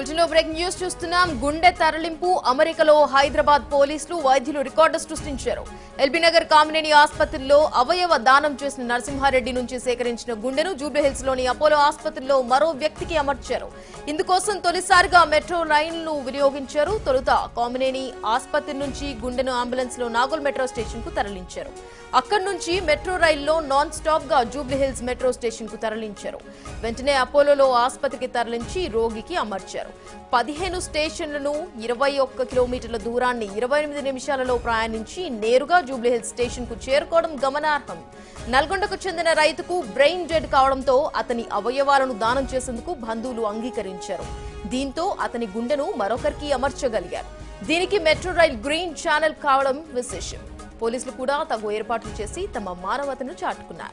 bulletin లో breaking news చూస్తున్నాం గుండె తరలింపు అమెరికాలో హైదరాబాద్ పోలీసులు వైద్యులు రికార్డు సృష్టించారు ఎల్బీ నగర్ కామినేని ఆసుపత్రిలో అవయవ దానం చేసిన నరసింహారెడ్డి నుంచి సేకరించిన గుండెను జూబ్లీహిల్స్ లోని అపోలో ఆసుపత్రిలో మరో వ్యక్తికి అమర్చారు ఇందుకోసం తొలిసారిగా మెట్రో రైళ్లను వినియోగించారు తొలుత కామినేని ఆసుపత్రి నుంచి గుండెను అంబులెన్స్ లో నాగోల్ మెట్రో స్టేషన్ కు తరలించారు అక్కడి నుంచి మెట్రో రైల్లో నాన్ స్టాప్ గా జూబ్లీహిల్స్ మెట్రో స్టేషన్ కు తరలించారు వెంటనే అపోలోలో ఆసుపత్రికి తరలించి రోగికి అమర్చారు పదిహేను స్టేషన్లను ఇరవై ఒక్క కిలోమీటర్ల దూరాన్ని ఇరవై ఎనిమిది నిమిషాలలో ప్రయాణించి నేరుగా జూబ్లీహిల్స్ స్టేషన్ కు చేరుకోవడం గమనార్హం నల్గొండకు చెందిన రైతుకు బ్రెయిన్ డెడ్ కావడంతో అతని అవయవాలను దానం చేసేందుకు బంధువులు అంగీకరించారు దీంతో అతని గుండెను మరొకరికి అమర్చగలిగారు దీనికి మెట్రో రైల్ గ్రీన్ ఛానల్ కావడం విశేషం పోలీసులు కూడా తగు ఏర్పాట్లు చేసి తమ మానవతను చాటుకున్నారు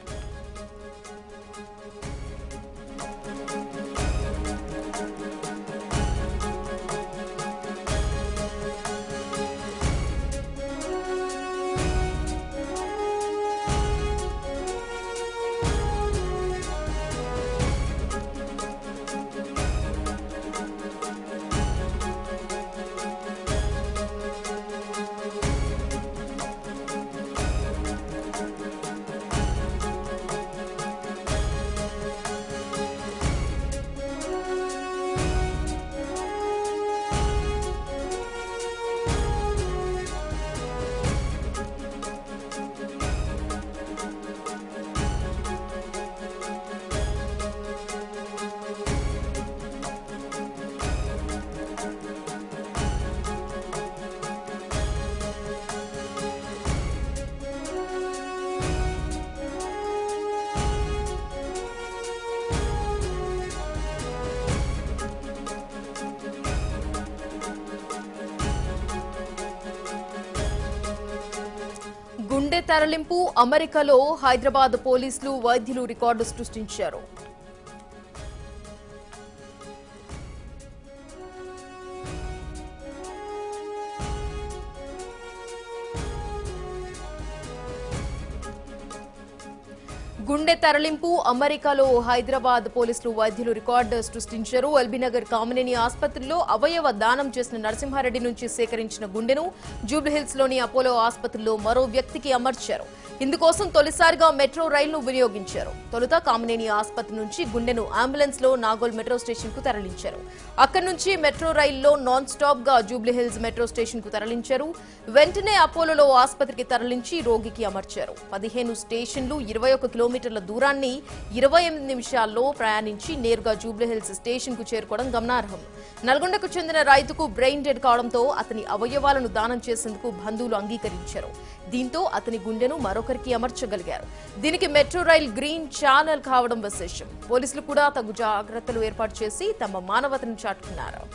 గుండె తరలింపు అమెరికాలో హైదరాబాద్ పోలీసులు వైద్యులు రికార్డు సృష్టించారు గుండె తరలింపు అమెరికాలో హైదరాబాద్ పోలీసులు వైద్యులు రికార్డు సృష్టించారు ఎల్బీనగర్ కామినేని ఆసుపత్రిలో అవయవ దానం చేసిన నరసింహారెడ్డి నుంచి సేకరించిన గుండెను జూబ్లీహిల్స్ లోని అపోలో ఆసుపత్రిలో మరో వ్యక్తికి అమర్చారు ఇందుకోసం తొలిసారిగా మెట్రో రైలును వినియోగించారు తొలుత కామినేని ఆసుపత్రి నుంచి గుండెను అంబులెన్స్ లో నాగోల్ మెట్రో స్టేషన్ కు తరలించారు అక్కడి నుంచి మెట్రో రైల్లో నాన్ స్టాప్ గా జూబ్లీహిల్స్ మెట్రో స్టేషన్ కు తరలించారు వెంటనే అపోలోలో ఆసుపత్రికి తరలించి రోగికి అమర్చారు పదిహేను స్టేషన్లు ఇరవై ఒక కిలోమీటర్ల దూరాన్ని ఇరవై ఎనిమిది నిమిషాల్లో ప్రయాణించి నేరుగా జూబ్లీహిల్స్ స్టేషన్ కు చేరుకోవడం గమనార్హం నల్గొండకు చెందిన రైతుకు బ్రెయిన్ డెడ్ కావడంతో అతని అవయవాలను దానం చేసేందుకు బంధువులు అంగీకరించారు దీంతో అతని గుండెను మరొకరికి అమర్చగలిగారు దీనికి మెట్రో రైల్ గ్రీన్ ఛానల్ కావడం విశేషం పోలీసులు కూడా తగు జాగ్రత్తలు ఏర్పాటు చేసి తమ మానవతను చాటుకున్నారు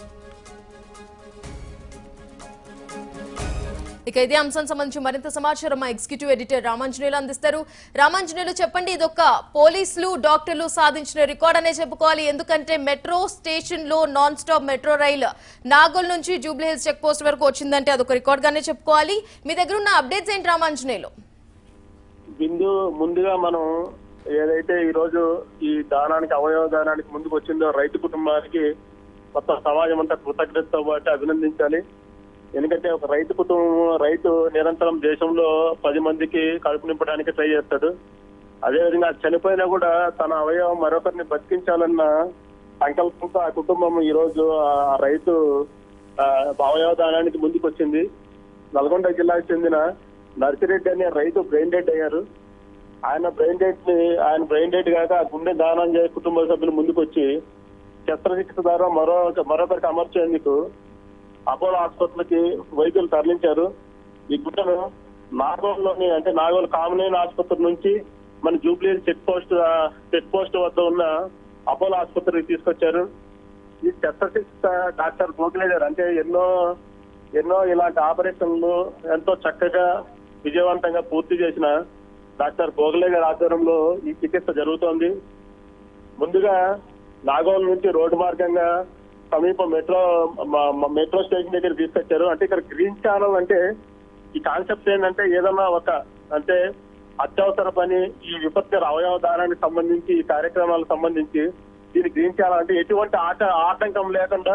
ఇక ఇదే అంశం సంబంధించి మరింత సమాచారం మా ఎగ్జిక్యూటివ్ ఎడిటర్ రామాంజనేయులు అందిస్తారు రామాంజనేయులు చెప్పండి ఇదొక పోలీసులు డాక్టర్లు సాధించిన రికార్డ్ అనే చెప్పుకోవాలి ఎందుకంటే మెట్రో స్టేషన్ లో నాన్ స్టాప్ మెట్రో రైలు నాగోల్ నుంచి జూబ్లీహిల్స్ చెక్ పోస్ట్ వరకు వచ్చిందంటే అదొక రికార్డ్ గానే చెప్పుకోవాలి మీ దగ్గర ఉన్న అప్డేట్స్ ఏంటి రామాంజనేయులు బిందు ముందుగా మనం ఏదైతే ఈ రోజు ఈ దానానికి అవయవ దానానికి ముందుకు వచ్చిందో రైతు కుటుంబానికి మొత్తం సమాజం అంతా కృతజ్ఞతతో పాటు అభినందించాలి ఎందుకంటే ఒక రైతు కుటుంబం రైతు నిరంతరం దేశంలో పది మందికి కడుపు నింపడానికి ట్రై చేస్తాడు అదేవిధంగా చనిపోయినా కూడా తన అవయవం మరొకరిని బతికించాలన్న సంకల్పంతో ఆ కుటుంబం ఈ రోజు ఆ రైతు ఆ, అవయవ దానానికి ముందుకు వచ్చింది నల్గొండ జిల్లాకు చెందిన నర్సిరెడ్డి అనే రైతు బ్రెయిన్ డెడ్ అయ్యారు ఆయన బ్రెయిన్ డెడ్ ని ఆయన బ్రెయిన్ డెడ్ కాక ఆ గుండె దానం చేసే కుటుంబ సభ్యులు ముందుకు వచ్చి శస్త్రచికిత్స ద్వారా మరో మరొకరికి అమర్చేందుకు అపోలో ఆసుపత్రికి వైద్యులు తరలించారు ఈ గుండెను నాగోల్లోని అంటే నాగోల్ కామనేని ఆసుపత్రి నుంచి మన జూబ్లీ చెక్ పోస్ట్ ఆ, చెక్ పోస్ట్ వద్ద ఉన్న అపోలో ఆసుపత్రికి తీసుకొచ్చారు ఈ శస్త్రచికిత్స డాక్టర్ గోఖలే గారు అంటే ఎన్నో ఎన్నో ఇలాంటి ఆపరేషన్లు ఎంతో చక్కగా విజయవంతంగా పూర్తి చేసిన డాక్టర్ గోఖలే గారి ఆధ్వర్యంలో ఈ చికిత్స జరుగుతోంది ముందుగా నాగోల్ నుంచి రోడ్డు మార్గంగా సమీప మెట్రో మ- మ- మెట్రో స్టేషన్ దగ్గర తీసుకొచ్చారు అంటే ఇక్కడ గ్రీన్ ఛానల్ అంటే ఈ కాన్సెప్ట్ ఏంటంటే ఏదన్నా ఒక అంటే అత్యవసర పని ఈ విపత్కర అవయవ దానానికి సంబంధించి ఈ కార్యక్రమాలకు సంబంధించి దీని గ్రీన్ ఛానల్ అంటే ఎటువంటి ఆట ఆటంకం లేకుండా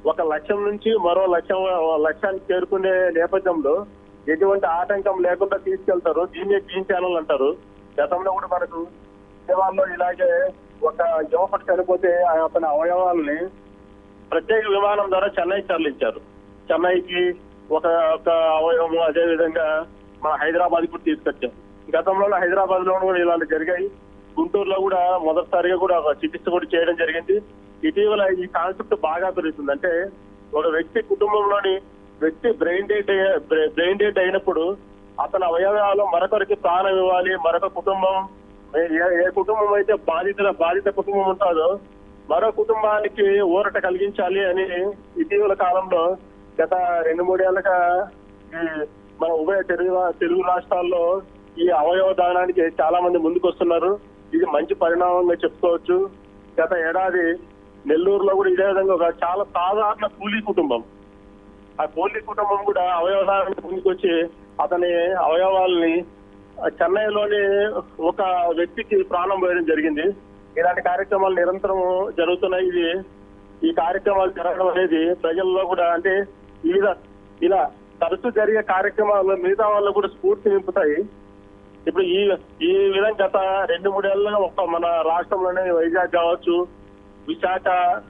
ఒక లక్ష్యం నుంచి మరో లక్ష్యం లక్ష్యానికి చేరుకునే నేపథ్యంలో ఎటువంటి ఆటంకం లేకుండా తీసుకెళ్తారు దీన్ని గ్రీన్ ఛానల్ అంటారు గతంలో కూడా మనకు విజయవాడలో ఇలాగే ఒక యువకుడు చనిపోతే అతని అవయవాలని ప్రత్యేక విమానం ద్వారా చెన్నై తరలించారు చెన్నైకి ఒక ఒక అవయవం అదే విధంగా మన హైదరాబాద్ కూడా తీసుకొచ్చాం గతంలో హైదరాబాద్ లో కూడా ఇలాంటి జరిగాయి గుంటూరులో కూడా మొదటిసారిగా కూడా ఒక చికిత్స కూడా చేయడం జరిగింది ఇటీవల ఈ కాన్సెప్ట్ బాగా పెరుగుతుంది అంటే ఒక వ్యక్తి కుటుంబంలోని వ్యక్తి బ్రెయిన్ డెడ్ బ్రెయిన్ డెడ్ అయినప్పుడు అతని అవయవాలు మరొకరికి ప్రాణం ఇవ్వాలి మరొక కుటుంబం ఏ- ఏ- ఏ కుటుంబం అయితే బాధిత బాధిత కుటుంబం ఉంటుందో మరో కుటుంబానికి ఊరట కలిగించాలి అని ఇటీవల కాలంలో గత రెండు మూడేళ్లుగా ఈ మన ఉభయ తెలుగు రా- తెలుగు రాష్ట్రాల్లో ఈ అవయవ దానానికి చాలా మంది ముందుకు వస్తున్నారు ఇది మంచి పరిణామంగా చెప్పుకోవచ్చు గత ఏడాది నెల్లూరులో కూడా ఇదే విధంగా ఒక చాలా సాధారణ కూలీ కుటుంబం ఆ కూలీ కుటుంబం కూడా అవయవానికి ముందుకు వచ్చి అతని అవయవాల్ని ఆ చెన్నైలోని ఒక వ్యక్తికి ప్రాణం పోయడం జరిగింది ఇలాంటి కార్యక్రమాలు నిరంతరం జరుగుతున్నాయి ఇది ఈ కార్యక్రమాలు జరగడం అనేది ప్రజల్లో కూడా అంటే వివిధ ఇలా తరచూ జరిగే కార్యక్రమాలు మిగతా వాళ్ళు కూడా స్ఫూర్తి నింపుతాయి ఇప్పుడు ఈ ఈ విధంగా గత రెండు మూడేళ్లుగా ఒక మన రాష్ట్రంలోనే వైజాగ్ కావచ్చు విశాఖ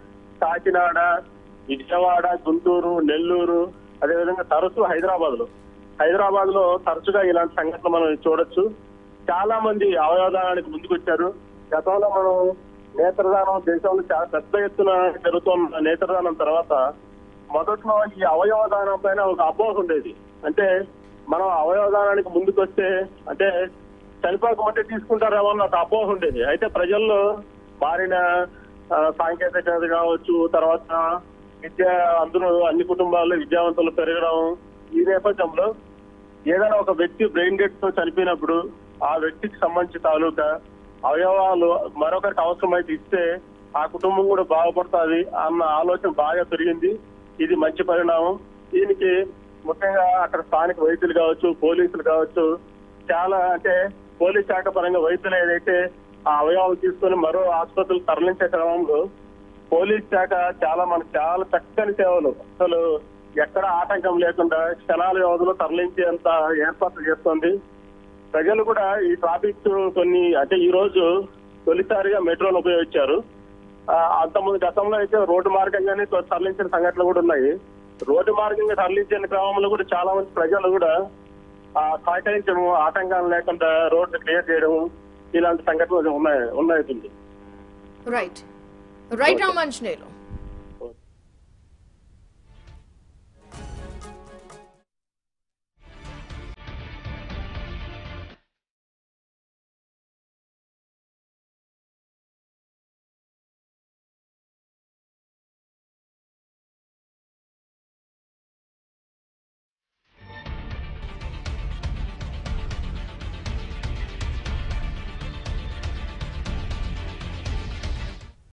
కాకినాడ విజయవాడ గుంటూరు నెల్లూరు అదేవిధంగా తరచూ హైదరాబాద్ లో హైదరాబాద్ లో తరచుగా ఇలాంటి సంఘటనలు మనం చూడొచ్చు చాలా మంది అవయవదానానికి ముందుకు వచ్చారు గతంలో మనం నేత్రదానం దేశంలో చాలా పెద్ద ఎత్తున జరుగుతున్న నేత్రదానం తర్వాత మొదట్లో ఈ అవయవదానం పైన ఒక అపోహ ఉండేది అంటే మనం అవయవదానానికి ముందుకు వస్తే అంటే చనిపోకమంటే తీసుకుంటారేమో అన్న ఒక అపోహ ఉండేది అయితే ప్రజల్లో మారిన ఆ, సాంకేతికత కావచ్చు తర్వాత విద్య అందరూ అన్ని కుటుంబాల్లో విద్యావంతులు పెరగడం ఈ నేపథ్యంలో ఏదైనా ఒక వ్యక్తి బ్రెయిన్ డెడ్ తో చనిపోయినప్పుడు ఆ వ్యక్తికి సంబంధించి తాలూకా అవయవాలు మరొకరికి అవసరమైతే ఇస్తే ఆ కుటుంబం కూడా బాగుపడుతుంది అన్న ఆలోచన బాగా పెరిగింది ఇది మంచి పరిణామం దీనికి ముఖ్యంగా అక్కడ స్థానిక వైద్యులు కావచ్చు పోలీసులు కావచ్చు చాలా అంటే పోలీస్ శాఖ పరంగా వైద్యులు ఏదైతే ఆ అవయవాలు తీసుకొని మరో ఆసుపత్రులు తరలించే క్రమంలో పోలీస్ శాఖ చాలా మనకు చాలా చక్కని సేవలు అసలు ఎక్కడ ఆటంకం లేకుండా క్షణాల వ్యవధిలో తరలించేంత ఏర్పాట్లు చేస్తోంది ప్రజలు కూడా ఈ ట్రాఫిక్ కొన్ని అంటే ఈ రోజు తొలిసారిగా మెట్రోను ఉపయోగించారు ఆ, అంతకుముందు గతంలో అయితే రోడ్డు మార్గంగానే కొ- తరలించిన సంఘటనలు కూడా ఉన్నాయి రోడ్డు మార్గంగా తరలించిన క్రమంలో కూడా చాలా మంది ప్రజలు కూడా ఆ, సహకరించడం ఆటంకాలు లేకుండా రోడ్డు క్లియర్ చేయడం ఇలాంటి సంఘటనలు ఉన్నాయి ఉన్నాయి రైట్ రైట్ రామాంజనేయులు